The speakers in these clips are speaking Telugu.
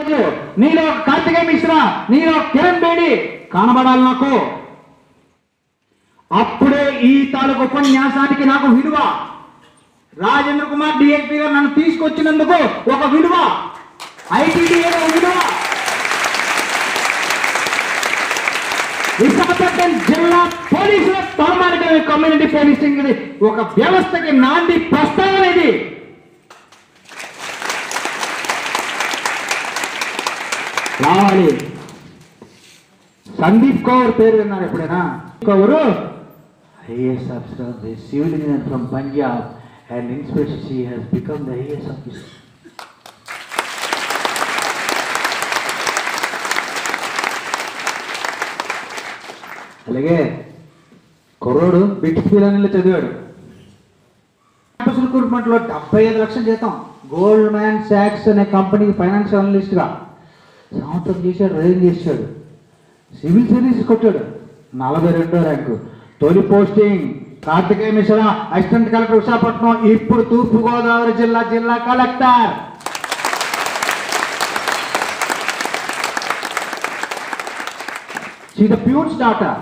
నీలో కార్తికేయ మిశ్రా నీలో కిరణ్ బేడి కనబడాలి నాకు అప్పుడే ఈ తాలూకు ఉపన్యాసానికి నాకు విలువ రాజేంద్ర కుమార్ డిఎస్పీ గారు నన్ను తీసుకొచ్చినందుకు ఒక విలువ ఐటీడీఏ విలువ విశాఖపట్నం జిల్లా పోలీసుల తలమానిక కమ్యూనిటీ పోలీసింగ్ ఇది ఒక వ్యవస్థకి నాంది ప్రస్తావన ఇది రావాలి సందీప్ కౌర్ పేరు విన్నారు ఎప్పుడైనా Kaur IAS officer the civil engineer from Punjab and inspector she has become the IAS officer అలాగే కుర్రోడు బిట్స్ పిల్లనిలో చదివాడు క్యాంపస్ రిక్రూట్మెంట్లో డెబ్బై ఐదు లక్షల జీతం గోల్డ్ మ్యాన్ శాక్స్ అనే కంపెనీకి ఫైనాన్షియల్ అనలిస్ట్గా సంవత్సరం చేశాడు రైన్ చేశాడు సివిల్ సర్వీసెస్ కొట్టాడు నలభై రెండో ర్యాంకు తొలి posting Karthikeya Mishra assistant collector Visakhapatnam ఇప్పుడు తూర్పుగోదావరి జిల్లా జిల్లా collector she the peons daughter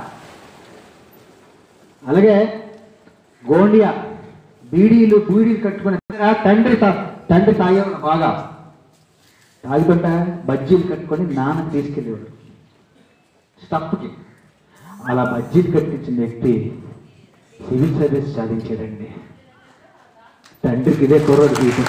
అలాగే గోండియా బీడీలు బీడీలు కట్టుకుని తండ్రి తా- తండ్రి తాగేవాడు బాగా తాగుతుంటా బజ్జీలు కట్టుకొని నాన్న తీసుకెళ్ళేవాడు స్టప్కి అలా బజ్జీలు కట్టించిన వ్యక్తి సివిల్ సర్వీస్ సాధించాడండి తండ్రికి ఇదే కుర్రోడు జీవితం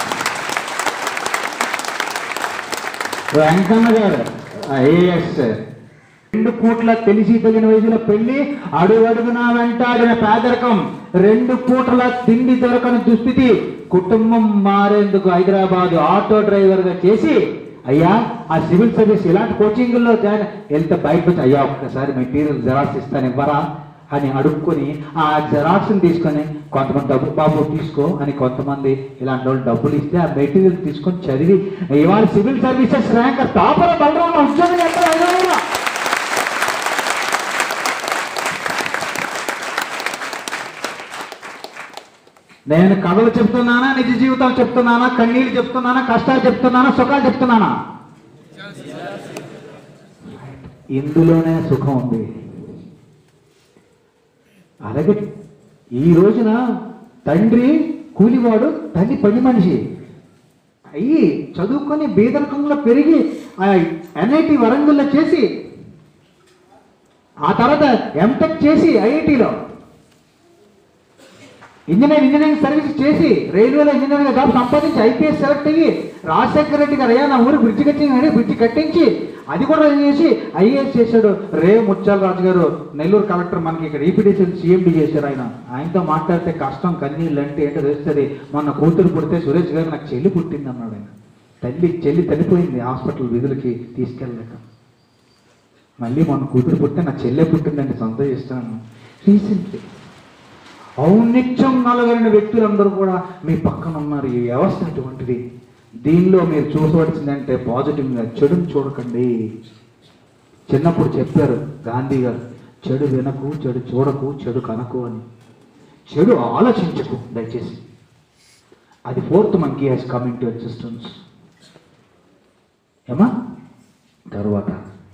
వెంకన్న గారు ఐఏఎస్ రెండు పూట్ల తెలిసి తెలియని వయసులో పెళ్లి అడుగు అడుగున వెంటాడిన పేదరికం రెండు పూటల తిండి దొరకని దుస్థితి కుటుంబం మారేందుకు హైదరాబాద్ ఆటో డ్రైవర్ గా చేసి అయ్యా ఆ సివిల్ సర్వీస్ ఇలాంటి కోచింగ్లో జాయిన్ వెళ్తే బయటకు వచ్చి అయ్యా ఒక్కసారి మెటీరియల్ జెరాక్స్ ఇస్తాను ఇవ్వరా అని అడుక్కొని ఆ జెరాక్స్ని తీసుకొని కొంతమంది డబ్బు బాబు తీసుకో అని కొంతమంది ఇలాంటి వాళ్ళు డబ్బులు ఇస్తే ఆ మెటీరియల్ తీసుకొని చదివి ఇవాళ civil services rank topper Balarama ఉద్యోగం చేస్తారు హైదరాబాద్లో. నేను కథలు చెప్తున్నానా నిజ జీవితాలు చెప్తున్నానా కన్నీళ్ళు చెప్తున్నానా కష్టాలు చెప్తున్నానా సుఖాలు చెప్తున్నానా ఇందులోనే సుఖం ఉంది అలాగే ఈ రోజున తండ్రి కూలివాడు తల్లి పని మనిషి అయ్యి చదువుకొని బీదరకంలో పెరిగి ఆ ఎన్ఐటి వరంగల్లో చేసి ఆ తర్వాత ఎంటెక్ చేసి ఐఐటిలో ఇంజనీర్ ఇంజనీరింగ్ సర్వీస్ చేసి రైల్వేలో ఇంజనీరింగ్ జాబ్ సంపాదించి ఐపీఎస్ సెలెక్ట్ అయ్యి రాజశేఖర రెడ్డి గారు అయ్యా నా ఊరు బ్రిడ్జి కట్టింగ్ బ్రిడ్జి కట్టించి అది కూడా చేసి ఐఏఎస్ చేశాడు రే ముత్యాల రాజు గారు నెల్లూరు కలెక్టర్ మనకి ఇక్కడ ఈపీడీసీ సీఎండీ చేశారు ఆయన ఆయనతో మాట్లాడితే కష్టం కన్నీళ్ళు అంటే ఏంటో తెలుస్తుంది మొన్న కూతురు పుడితే సురేష్ గారు నాకు చెల్లి పుట్టింది అన్నాడు ఆయన తల్లి చెల్లి చనిపోయింది హాస్పిటల్ విధులకి తీసుకెళ్ళలేక మళ్ళీ మొన్న కూతురు పుట్టితే నా చెల్లె పుట్టిందండి సంతోషిస్తున్నాను రీసెంట్లీ ఔన్నిత్యం నలగలిగిన వ్యక్తులందరూ కూడా మీ పక్కన ఉన్నారు ఈ వ్యవస్థ అటువంటిది దీనిలో మీరు చూసవలసిందంటే పాజిటివ్గా చెడుని చూడకండి చిన్నప్పుడు చెప్పారు గాంధీ గారు చెడు వినకు చెడు చూడకు చెడు కనకు అని చెడు ఆలోచించకు దయచేసి అది fourth monkey has coming to existence ఏమా తర్వాత